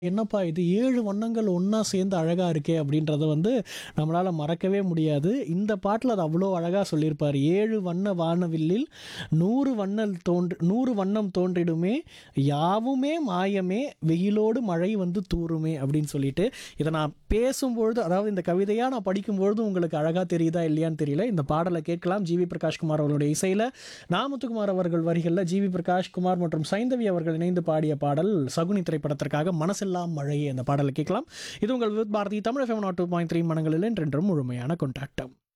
என்னப்பா இது 7 வண்ணங்கள் ஒண்ணா சேர்ந்து அழகா இருக்கே அப்படின்றத வந்து நம்மளால மறக்கவே முடியாது. இந்த பாட்டுல அது அவ்வளோ அழகா சொல்லியிருப்பாரு. "7 வண்ண வானவில்லில் 100 வண்ணல் தோன்று 100 வண்ணம் தோன்றிடுமே யாவுமே மாயமே வெயிலோடு மழை வந்து தூறுமே" அப்படின்னு சொல்லிட்டு, இத நான் பேசும்பொழுது அதாவது இந்த கவிதையா நான் படிக்கும்பொழுது உங்களுக்கு அழகா தெரியுதா இல்லையான்னு தெரியல. இந்த பாடல கேட்கலாம். ஜி.வி. பிரகாஷ் குமார் அவர்களுடைய இசையில, நா. முத்துக்குமார் அவர்கள் வரிகள்ல ஜி.வி. பிரகாஷ் குமார் மற்றும் சைந்தவி அவர்கள் இணைந்து பாடிய பாடல் சகுனி திரைப்படத்திற்காக மனசெல்லாம் மழையே அந்த பாடல கேட்கலாம். இது உங்கள் வித் பாரதி தமிழ் எஃப்எம் 102.3 மனங்களில் என்றென்றும் முழுமையான கொண்டாட்டம்.